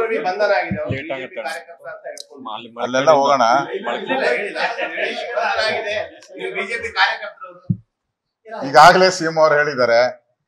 Temporary ಬಂಧನ ಆಗಿದೆ ಅವ್ರು Late ಆಗುತ್ತೆ. BJP ಕಾರ್ಯಕರ್ತ ಅಂತ ಹೇಳ್ಕೊಂಡು. ಅಲ್ಲಿ ಅಲ್ಲೆಲ್ಲ ಹೋಗೋಣ ಇಲ್ಲ, ಹೇಳಿ, last time ಹೇಳಿ, ಬಂಧನ ಆಗಿದೆ ನೀವು ಬಿಜೆಪಿ ಕಾರ್ಯಕರ್ತರು ಈಗಾಗಲೇ ಸಿಎಂ ಅವರು ಹೇಳಿದ್ದಾರೆ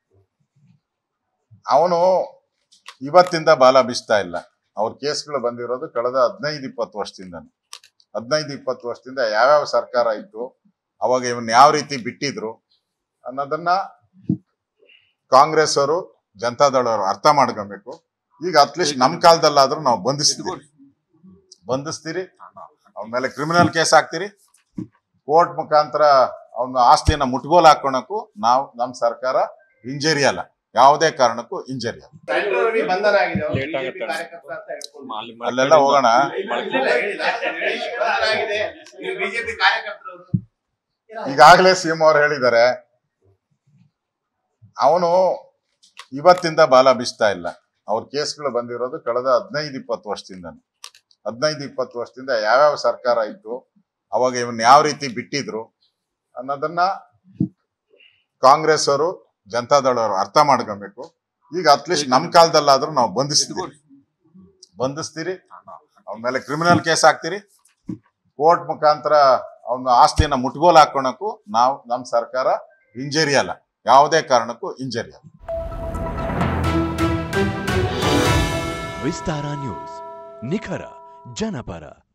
ಅವನು ಇವತ್ತಿಂದ ಬಾಲ ಬೀಸ್ತಾ ಇಲ್ಲ ಅವ್ರ ಕೇಸ್ಗಳು ಬಂದಿರೋದು ಕಳೆದ ಹದಿನೈದು ಇಪ್ಪತ್ತು ವರ್ಷದಿಂದ ಹದಿನೈದು ಇಪ್ಪತ್ತು ವರ್ಷದಿಂದ ಯಾವ್ಯಾವ ಸರ್ಕಾರ ಇತ್ತು ಅವಾಗ ಇವನ್ ಯಾವ ರೀತಿ ಬಿಟ್ಟಿದ್ರು ಅನ್ನೋದನ್ನ ಕಾಂಗ್ರೆಸ್ ಅವರು ಜನತಾದಳವರು ಅರ್ಥ ಮಾಡ್ಕೊಬೇಕು ಈಗ ಅಟ್ಲೀಸ್ಟ್ ನಮ್ ಕಾಲದಲ್ಲಾದ್ರೂ ನಾವು ಬಂಧಿಸ್ತೀವಿ ಬಂಧಿಸ್ತೀರಿ ಅವನ ಮೇಲೆ ಕ್ರಿಮಿನಲ್ ಕೇಸ್ ಹಾಕ್ತೀರಿ ಕೋರ್ಟ್ ಮುಖಾಂತರ ಅವನ ಆಸ್ತಿಯನ್ನ ಮುಟ್ಗೋಲ್ ಹಾಕೋಣಕ್ಕೂ ನಾವು ನಮ್ಮ ಸರ್ಕಾರ ಇಂಜರಿ ಅಲ್ಲ ಯಾವುದೇ ಕಾರಣಕ್ಕೂ ಇಂಜರಿ ಅಲ್ಲ ಟೆಂಪ್ರರಿ ಬಂಧನ ಆಗಿದೆ ಅವ್ರು Late BJP ಆಗುತ್ತೆ. ಕಾರ್ಯಕರ್ತ ಅಂತ ಹೇಳ್ಕೊಂಡು. ಅಲ್ಲಿ ಅಲ್ಲೆಲ್ಲ ಹೋಗೋಣ ಇಲ್ಲ, ಹೇಳಿ, last time ಹೇಳಿ, ಬಂಧನ ಆಗಿದೆ ನೀವು ಬಿಜೆಪಿ ಕಾರ್ಯಕರ್ತರು ಈಗಾಗಲೇ ಸಿಎಂ ಅವರು ಹೇಳಿದ್ದಾರೆ ಅವನು ಇವತ್ತಿಂದ ಬಾಲ ಬೀಸ್ತಾ ಇಲ್ಲ ಅವ್ರ ಕೇಸ್ಗಳು ಬಂದಿರೋದು ಕಳೆದ ಹದಿನೈದು ಇಪ್ಪತ್ತು ವರ್ಷದಿಂದ ಹದಿನೈದು ಇಪ್ಪತ್ತು ವರ್ಷದಿಂದ ಯಾವ್ಯಾವ ಸರ್ಕಾರ ಇತ್ತು ಅವಾಗ ಇವನ್ ಯಾವ ರೀತಿ ಬಿಟ್ಟಿದ್ರು ಅನ್ನೋದನ್ನ ಕಾಂಗ್ರೆಸ್ ಅವರು ಜನತಾದಳವರು ಅರ್ಥ ಮಾಡ್ಕೊಬೇಕು ಈಗ ಅಟ್ಲೀಸ್ಟ್ ನಮ್ ಕಾಲದಲ್ಲಾದ್ರೂ ನಾವು ಬಂಧಿಸ್ತೀವಿ ಬಂಧಿಸ್ತೀರಿ ಅವನ ಮೇಲೆ ಕ್ರಿಮಿನಲ್ ಕೇಸ್ ಹಾಕ್ತೀರಿ ಕೋರ್ಟ್ ಮುಖಾಂತರ ಅವನ ಆಸ್ತಿಯನ್ನ ಮುಟ್ಗೋಲ್ ಹಾಕೋಣಕ್ಕೂ ನಾವು ನಮ್ಮ ಸರ್ಕಾರ ಇಂಜರಿ ಅಲ್ಲ ಯಾವುದೇ ಕಾರಣಕ್ಕೂ ಇಂಜರಿ ಅಲ್ಲ ವಿಸ್ತಾರ ನ್ಯೂಸ್ ನಿಖರ ಜನಪರ